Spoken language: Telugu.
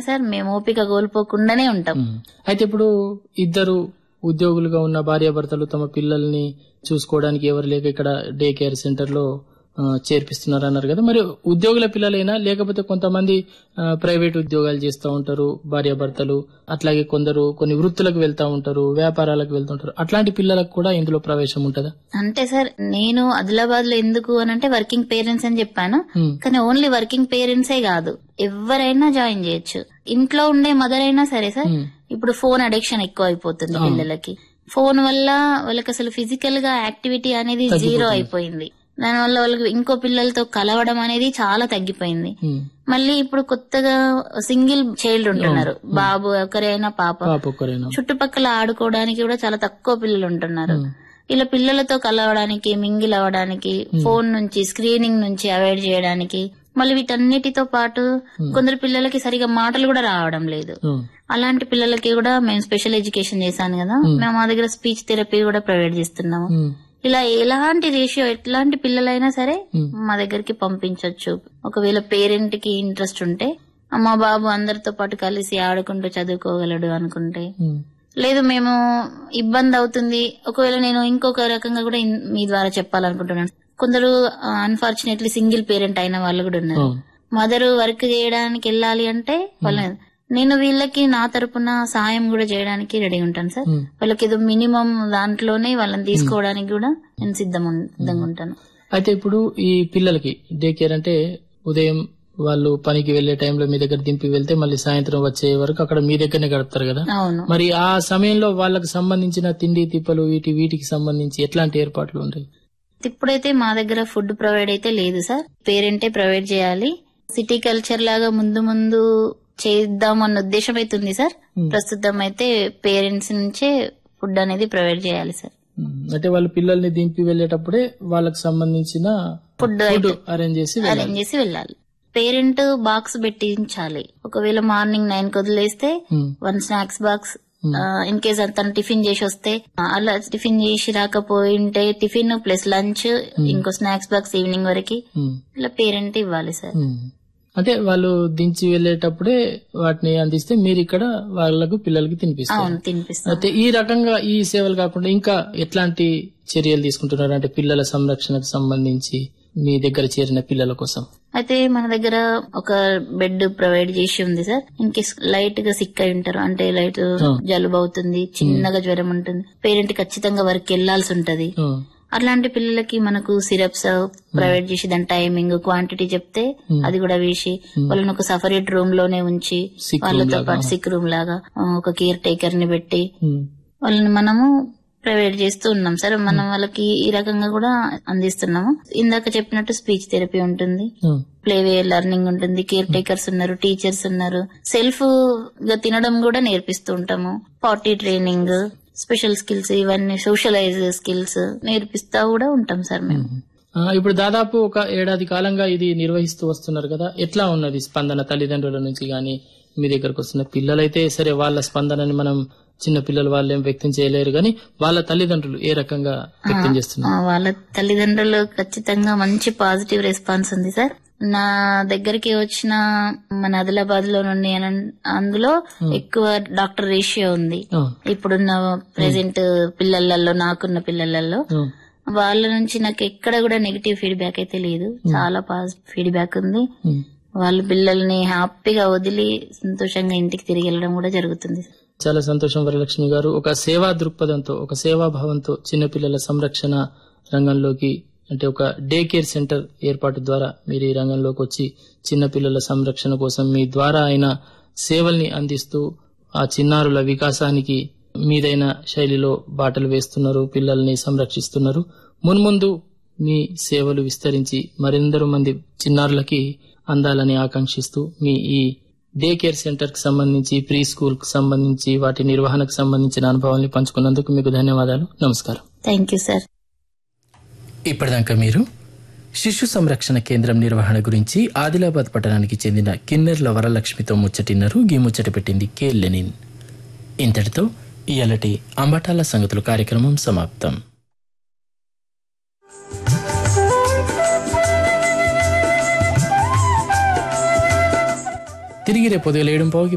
సార్ మేము ఓపిక కోల్పోకుండానే ఉంటాం ఉమ్. అయితే ఇప్పుడు ఇద్దరు ఉద్యోగులుగా ఉన్న భార్యాభర్తలు తమ పిల్లల్ని చూసుకోవడానికి ఎవరు లేక ఇక్కడ డే కేర్ సెంటర్ లో ఆ, చేర్పిస్తున్నారు అన్నారు కదా మరి ఉద్యోగుల పిల్లలైనా లేకపోతే కొంతమంది ఆ, ప్రైవేట్ ఉద్యోగాలు చేస్తూ ఉంటారు భార్యాభర్తలు అట్లాగే కొందరు కొన్ని వృత్తులకు వెళ్తా ఉంటారు వ్యాపారాలకు వెళ్తుంటారు అట్లాంటి పిల్లలకు కూడా ఇందులో ప్రవేశం ఉంటుందా అంటే సార్ నేను ఆదిలాబాద్ లో ఎందుకు అని అంటే వర్కింగ్ పేరెంట్స్ అని చెప్పాను ఉమ్, కానీ ఓన్లీ వర్కింగ్ పేరెంట్సే కాదు ఎవరైనా జాయిన్ చేయొచ్చు ఇంట్లో ఉండే మదర్ అయినా సరే సార్ ఉమ్, ఇప్పుడు ఫోన్ అడిక్షన్ ఎక్కువ అయిపోతుంది అవును. పిల్లలకి ఫోన్ వల్ల వాళ్ళకి అసలు ఫిజికల్ గా యాక్టివిటీ అనేది జీరో తగ్గిపోతుంది. అయిపోయింది దానివల్ల వాళ్ళకి ఇంకో పిల్లలతో కలవడం అనేది చాలా తగ్గిపోయింది ఉమ్. మళ్ళీ ఇప్పుడు కొత్తగా సింగిల్ చైల్డ్ ఉంటున్నారు బాబు ఒకరైనా పాప పాప ఒక్కరేనా చుట్టుపక్కల ఆడుకోవడానికి కూడా చాలా తక్కువ పిల్లలు ఉంటున్నారు ఉమ్, ఇలా పిల్లలతో కలవడానికి మింగిల్ అవ్వడానికి ఫోన్ నుంచి స్క్రీనింగ్ నుంచి అవాయిడ్ చేయడానికి మళ్ళీ వీటన్నిటితో పాటు కొందరు పిల్లలకి సరిగా మాటలు కూడా రావడం లేదు ఉమ్, అలాంటి పిల్లలకి కూడా మేము స్పెషల్ ఎడ్యుకేషన్ చేశాను కదా మేము మా దగ్గర స్పీచ్ థెరపీ కూడా ప్రొవైడ్ చేస్తున్నాము ఉమ్, ఇలా ఎలాంటి రేషియో ఎట్లాంటి పిల్లలైనా సరే Hmm. మా దగ్గరికి పంపించవచ్చు ఒకవేళ పేరెంట్ కి ఇంట్రెస్ట్ ఉంటే మా బాబు అందరితో పాటు కలిసి ఆడుకుంటూ చదువుకోగలడు అనుకుంటే ఉమ్, లేదు మేము ఇబ్బంది అవుతుంది ఒకవేళ నేను ఇంకొక రకంగా కూడా ఇన్- మీ ద్వారా చెప్పాలనుకుంటున్నాను కొందరు అన్ఫార్చునేట్లీ సింగిల్ పేరెంట్ అయిన వాళ్ళు కూడా ఉన్నారు ఉమ్, మదర్ వర్క్ చేయడానికి వెళ్ళాలి అంటే వాళ్ళ నేను వీళ్ళకి నా తరపున సాయం కూడా చేయడానికి రెడీ ఉంటాను సార్ ఉమ్. వాళ్ళకి ఏదో మినిమం దాంట్లోనే వాళ్ళని తీసుకోవడానికి కూడా నేను సిద్ధం ఉం- సిద్ధంగా ఉంటాను అయితే ఇప్పుడు ఈ పిల్లలకి డే కేర్ అంటే ఉదయం వాళ్ళు పనికి వెళ్లే టైంలో మీ దగ్గర దింపి వెళ్తే మళ్ళీ సాయంత్రం వచ్చే వరకు అక్కడ మీ దగ్గరనే గడుపుతారు కదా అవును మరి ఆ సమయంలో వాళ్ళకి సంబంధించిన తిండి తిప్పలు వీటి వీటికి సంబంధించి ఎట్లాంటి ఏర్పాట్లు ఉంటాయి ఇప్పుడైతే మా దగ్గర ఫుడ్ ప్రొవైడ్ అయితే లేదు సార్ పేరెంటే ప్రొవైడ్ చేయాలి సిటీ కల్చర్ లాగా ముందు ముందు చేద్దాం అన్న ఉద్దేశం అయితే ఉంది సార్ Hmm. ప్రస్తుతం అయితే పేరెంట్స్ నుంచే ఫుడ్ అనేది ప్రొవైడ్ చేయాలి సార్ ఉమ్, అంటే వాళ్ళు పిల్లల్ని దింపి వెళ్లేటప్పుడే వాళ్ళకి సంబంధించిన ఫుడ్ ఫుడ్ అరేంజ్ చేసి వెళ్ళాలి. అరేంజ్ చేసి వెళ్ళాలి పేరెంట్ బాక్స్ పెట్టించాలి ఒకవేళ మార్నింగ్ నైన్ కి వదిలేస్తే ఉమ్, one snacks box in case తను టిఫిన్ చేసి వస్తే ఆ, అలా టిఫిన్ చేసి రాకపోయింటే టిఫిన్ ప్లస్ లంచ్ ఇంకో స్నాక్స్ బాక్స్ ఈవినింగ్ వరకు ఉమ్, ఇలా పేరెంట్ ఇవ్వాలి సార్ ఉమ్. అంటే వాళ్ళు దించి వెళ్లేటప్పుడే వాటిని అందిస్తే మీరు ఇక్కడ వాళ్ళకు పిల్లలకి తినిపిస్తారు అవును తినిపిస్తాం అయితే ఈ రకంగా ఈ సేవలు కాకుండా ఇంకా ఎట్లాంటి చర్యలు తీసుకుంటున్నారు అంటే పిల్లల సంరక్షణకు సంబంధించి మీ దగ్గర చేరిన పిల్లల కోసం అయితే మన దగ్గర ఒక బెడ్ ప్రొవైడ్ చేసి ఉంది సార్ ఇన్ కేస్ లైట్ గా సిక్ అయి ఉంటారు అంటే లైట్ జలుబు అవుతుంది చిన్నగా జ్వరం ఉంటుంది పేరెంట్ ఖచ్చితంగా వర్క్ వెళ్లాల్సి ఉంటది ఉమ్, అట్లాంటి పిల్లలకి మనకు సిరప్స్ ప్రొవైడ్ చేసి దాని టైమింగ్ క్వాంటిటీ చెప్తే అది కూడా వేసి వాళ్ళని ఒక సపరేట్ రూమ్ లోనే ఉంచి Sick room వాళ్ళతో లాగా. పాటు సిక్ రూమ్ లాగా ఆ, ఒక కేర్ టేకర్ ని పెట్టి ఉమ్, వాళ్ళని మనము ప్రొవైడ్ చేస్తూ ఉన్నాం సార్ మనం వాళ్ళకి ఈ రకంగా కూడా అందిస్తున్నాము ఇందాక చెప్పినట్టు స్పీచ్ థెరపీ ఉంటుంది ఉమ్, ప్లేవే లెర్నింగ్ ఉంటుంది కేర్ టేకర్స్ ఉన్నారు టీచర్స్ ఉన్నారు సెల్ఫ్ గా తినడం కూడా నేర్పిస్తూ ఉంటాము పార్టీ ట్రైనింగ్ స్పెషల్ స్కిల్స్ ఇవన్నీ సోషలైజ్ స్కిల్స్ నేర్పిస్తా కూడా ఉంటాం సార్ మేము ఆ, ఇప్పుడు దాదాపు ఒక ఏడాది కాలంగా ఇది నిర్వహిస్తూ వస్తున్నారు కదా ఎట్లా ఉన్నది స్పందన తల్లిదండ్రుల నుంచి గాని మీ దగ్గరకు వస్తున్న పిల్లలైతే సరే వాళ్ళ స్పందనని మనం చిన్న పిల్లలు వాళ్ళు ఏం వ్యక్తం చేయలేరు కానీ వాళ్ళ తల్లిదండ్రులు ఏ రకంగా వ్యక్తం చేస్తున్నారు ఆ, వాళ్ళ తల్లిదండ్రులు ఖచ్చితంగా మంచి పాజిటివ్ రెస్పాన్స్ ఉంది సార్ నా దగ్గరికి వచ్చిన మన ఆదిలాబాద్ లో నుండి అన- అందులో ఎక్కువ డాక్టర్ రేషియో ఉంది ఆ, ఇప్పుడున్న ప్రెసెంట్ పిల్లలలో నాకున్న పిల్లలలో ఆ, వాళ్ళ నుంచి నాకు ఎక్కడ కూడా నెగిటివ్ ఫీడ్బ్యాక్ అయితే లేదు చాలా పాజిటివ్ ఫీడ్బ్యాక్ ఉంది ఉమ్. వాళ్ళ పిల్లల్ని హ్యాపీగా వదిలి సంతోషంగా ఇంటికి తిరిగి వెళ్ళడం కూడా జరుగుతుంది చాలా సంతోషం వరలక్ష్మి గారు ఒక సేవా దృక్పథంతో ఒక సేవాభావంతో చిన్నపిల్లల సంరక్షణ రంగంలోకి అంటే ఒక డే కేర్ సెంటర్ ఏర్పాటు ద్వారా మీరు ఈ రంగంలోకి వచ్చి చిన్నపిల్లల సంరక్షణ కోసం మీ ద్వారా అయిన సేవల్ని అందిస్తూ ఆ చిన్నారుల వికాసానికి మీదైన శైలిలో బాటలు వేస్తున్నారు పిల్లల్ని సంరక్షిస్తున్నారు మున్ముందు మీ సేవలు విస్తరించి మరెందరో మంది చిన్నారులకి అందాలని ఆకాంక్షిస్తూ మీ ఈ డే కేర్ సెంటర్ కి సంబంధించి ప్రీ స్కూల్ కు సంబంధించి వాటి నిర్వహణకు సంబంధించిన అనుభవాల్ని పంచుకున్నందుకు మీకు ధన్యవాదాలు నమస్కారం థ్యాంక్ యూ సార్ ఇప్పటిదాకా మీరు శిశు సంరక్షణ కేంద్రం నిర్వహణ గురించి ఆదిలాబాద్ పట్టణానికి చెందిన కిన్నెర్ల వరలక్ష్మితో ముచ్చటిన్నారు గీ ముచ్చట పెట్టింది కె లెనిన్ ఇంతటితో ఇయలటి అంబటాల సంగతులు కార్యక్రమం సమాప్తం తిరిగి రేపు ఉదయం ఏడు